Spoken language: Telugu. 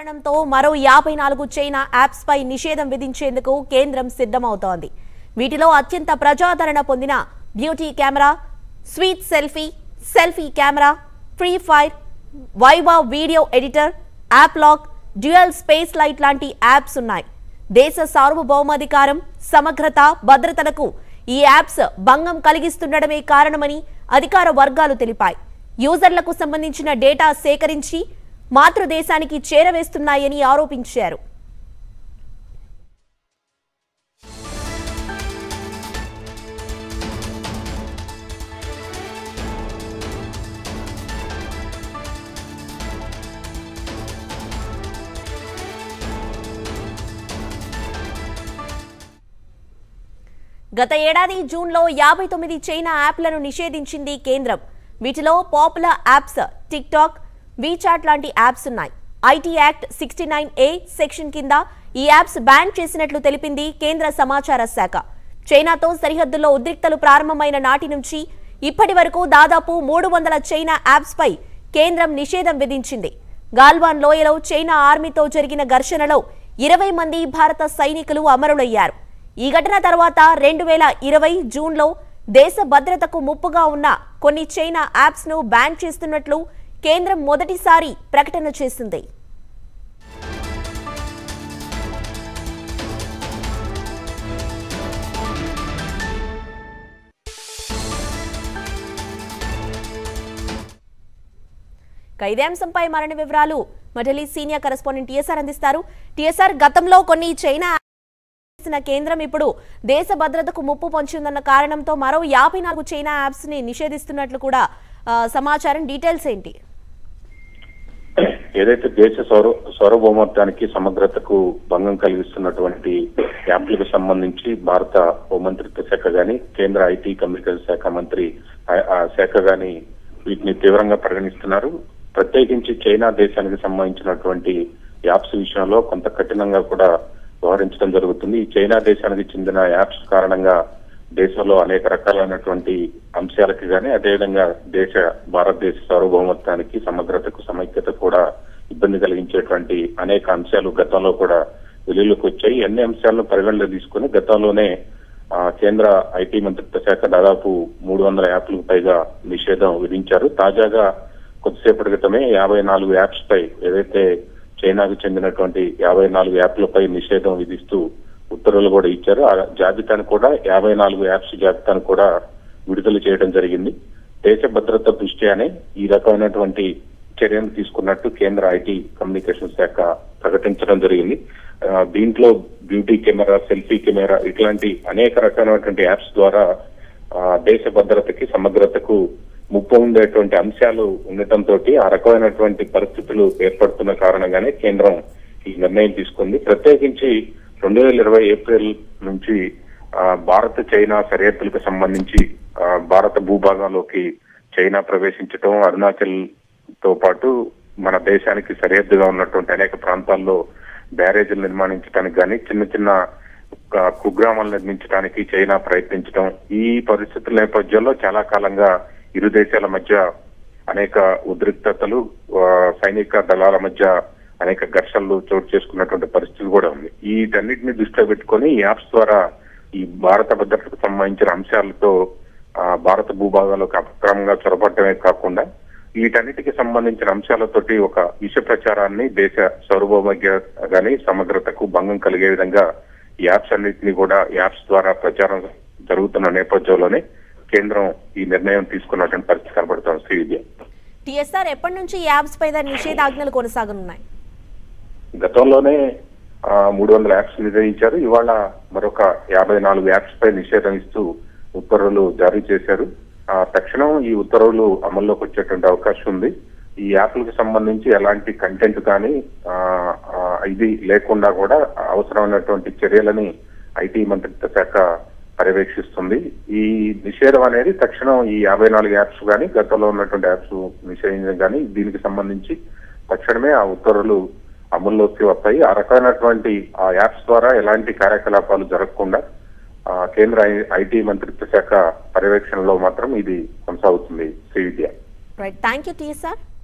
కారణంతో మరో యాభై నాలుగు చైనా యాప్స్ పై నిషేధం విధించేందుకు కేంద్రం సిద్ధమవుతోంది వీటిలో అత్యంత ప్రజాదరణ పొందిన beauty camera sweet selfie selfie camera free fire viva video editor app lock dual space lite లాంటి యాప్స్ ఉన్నాయి దేశ సార్వభౌమాధికారం సమగ్రత భద్రతలకు ఈ యాప్స్ భంగం కలిగిస్తుండడమే కారణమని అధికార వర్గాలు తెలిపాయి యూజర్లకు సంబంధించిన డేటా సేకరించి మాతృదేశానికి చేరవేస్తున్నాయని ఆరోపించారు గత ఏడాది జూన్లో యాభై తొమ్మిది చైనా యాప్లను నిషేధించింది కేంద్రం వీటిలో popular apps TikTok WeChat లాంటి యాప్స్ ఉన్నాయి IT act sixty nine A section కింద ఈ యాప్స్ బ్యాన్ చేసినట్లు తెలిపింది కేంద్ర సమాచార శాఖ చైనాతో సరిహద్దుల్లో ఉద్రిక్తలు ప్రారంభమైన నాటి నుంచి ఇప్పటి వరకు దాదాపు మూడు వందల చైనా యాప్స్ పై కేంద్రం నిషేధం విధించింది గాల్వాన్ లోయలో చైనా ఆర్మీతో జరిగిన ఘర్షణలో ఇరవై మంది భారత సైనికులు అమరులయ్యారు ఈ ఘటన తర్వాత రెండు వేల ఇరవై జూన్లో దేశ భద్రతకు ముప్పుగా ఉన్న కొన్ని చైనా యాప్స్ ను బ్యాన్ చేస్తున్నట్లు కేంద్రం మొదటిసారి ప్రకటన చేసింది ఇక ఇదే అంశంపై మరిన్ని వివరాలు మఢలి సీనియర్ కరెస్పాండెంట్ టీఎస్ఆర్ అందిస్తారు టీఎస్ఆర్ గతంలో కొన్ని చైనా చేసిన కేంద్రం ఇప్పుడు దేశ భద్రతకు ముప్పు పొంచిందన్న కారణంతో మరో యాభై నాలుగు చైనా యాప్స్ ని నిషేధిస్తున్నట్లు కూడా ఆ, సమాచారం డీటెయిల్స్ ఏంటి ఏదైతే దేశ సౌర సార్వభౌమత్వానికి సమగ్రతకు భంగం కలిగిస్తున్నటువంటి యాప్లకు సంబంధించి భారత హోంమంత్రిత్వ శాఖ గాని కేంద్ర ఐటీ కమ్యూనికేషన్ శాఖ మంత్రి ఆ- ఆ శాఖ గాని వీటిని తీవ్రంగా పరిగణిస్తున్నారు ప్రత్యేకించి చైనా దేశానికి సంబంధించినటువంటి యాప్స్ విషయంలో కొంత కఠినంగా కూడా వ్యవహరించడం జరుగుతుంది ఈ చైనా దేశానికి చెందిన యాప్స్ కారణంగా దేశంలో అనేక రకాలైనటువంటి అంశాలకి గాని అదేవిధంగా దేశ భారతదేశ సార్వభౌమత్వానికి సమగ్రతకు సమైక్యత కూడా ఇబ్బంది కలిగించేటువంటి అనేక అంశాలు గతంలో కూడా వెలుగులోకి వచ్చాయి అన్ని అంశాలను పరిగణలో తీసుకుని గతంలోనే ఆ, కేంద్ర ఐటీ మంత్రిత్వ శాఖ దాదాపు మూడు వందల యాప్లకు పైగా నిషేధం విధించారు తాజాగా కొద్దిసేపటి క్రితమే యాభై నాలుగు యాప్స్ పై ఏదైతే చైనాకు చెందినటువంటి యాభై నాలుగు యాప్లపై నిషేధం విధిస్తూ ఉత్తర్వులు కూడా ఇచ్చారు ఆ జాబితాను కూడా యాభై నాలుగు యాప్స్ జాబితాను కూడా విడుదల చేయడం జరిగింది దేశ భద్రత దృష్ట్యానే ఈ రకమైనటువంటి చర్యలు తీసుకున్నట్టు కేంద్ర ఐటీ కమ్యూనికేషన్ శాఖ ప్రకటించడం జరిగింది ఆ, దీంట్లో బ్యూటీ కెమెరా సెల్ఫీ కెమెరా ఇట్లాంటి అనేక రకాలైనటువంటి యాప్స్ ద్వారా ఆ, దేశ భద్రతకి సమగ్రతకు ముప్పు ఉండేటువంటి అంశాలు ఉండటంతో ఆ రకమైనటువంటి పరిస్థితులు ఏర్పడుతున్న కారణంగానే కేంద్రం ఈ నిర్ణయం తీసుకుంది ప్రత్యేకించి రెండు వేల ఇరవై ఏప్రిల్ నుంచి ఆ, భారత్ చైనా సరిహద్దులకు సంబంధించి ఆ, భారత భూభాగంలోకి చైనా ప్రవేశించడం అరుణాచల్ తో పాటు మన దేశానికి సరిహద్దుగా ఉన్నటువంటి అనేక ప్రాంతాల్లో బ్యారేజీలు నిర్మాణించడానికి కానీ చిన్న చిన్న ఆ, కుగ్రామాలు నిర్మించడానికి చైనా ప్రయత్నించడం ఈ పరిస్థితుల నేపథ్యంలో చాలా కాలంగా ఇరు దేశాల మధ్య అనేక ఉద్రిక్తతలు ఆ, సైనిక దళాల మధ్య అనేక ఘర్షణలు చోటు చేసుకున్నటువంటి పరిస్థితి కూడా ఉంది వీటన్నిటిని దృష్టిలో పెట్టుకొని ఈ యాప్స్ ద్వారా ఈ భారత భద్రతకు సంబంధించిన అంశాలతో ఆ, భారత భూభాగాలకు అక్రమంగా చొరబడటమే కాకుండా వీటన్నిటికి సంబంధించిన అంశాలతోటి ఒక విష ప్రచారాన్ని దేశ సార్వభౌమజ్ఞ గాని సమగ్రతకు భంగం కలిగే విధంగా ఈ యాప్స్ అన్నింటినీ కూడా యాప్స్ ద్వారా ప్రచారం జరుగుతున్న నేపథ్యంలోనే కేంద్రం ఈ నిర్ణయం తీసుకున్నటువంటి పరిస్థితి కనబడుతోంది శ్రీ విద్య టీఎస్ఆర్ ఎప్పటి నుంచి ఈ యాప్స్ పై నిషేధాజ్ఞలు కొనసాగనున్నాయి గతంలోనే ఆ, మూడు వందల యాప్స్ నిర్ణయించారు ఇవాళ మరొక యాభై నాలుగు యాప్స్ పై నిషేధం ఇస్తూ ఉత్తర్వులు జారీ చేశారు ఆ, తక్షణం ఈ ఉత్తర్వులు అమల్లోకి వచ్చేటువంటి అవకాశం ఉంది ఈ యాప్లకు సంబంధించి ఎలాంటి కంటెంట్ కానీ ఆ, ఆ, ఇది లేకుండా కూడా అవసరమైనటువంటి చర్యలని ఐటీ మంత్రిత్వ శాఖ పర్యవేక్షిస్తుంది ఈ నిషేధం అనేది తక్షణం ఈ యాభై నాలుగు యాప్స్ కానీ గతంలో ఉన్నటువంటి యాప్స్ నిషేధించడం కానీ దీనికి సంబంధించి తక్షణమే ఆ ఉత్తర్వులు అమల్లోకి వస్తాయి ఆ రకమైనటువంటి ఆ యాప్స్ ద్వారా ఎలాంటి కార్యకలాపాలు జరగకుండా ఆ, కేంద్ర ఐ- ఐటీ మంత్రిత్వ శాఖ పర్యవేక్షణలో మాత్రం ఇది కొనసాగుతుంది Sri Vidya right thank you TSR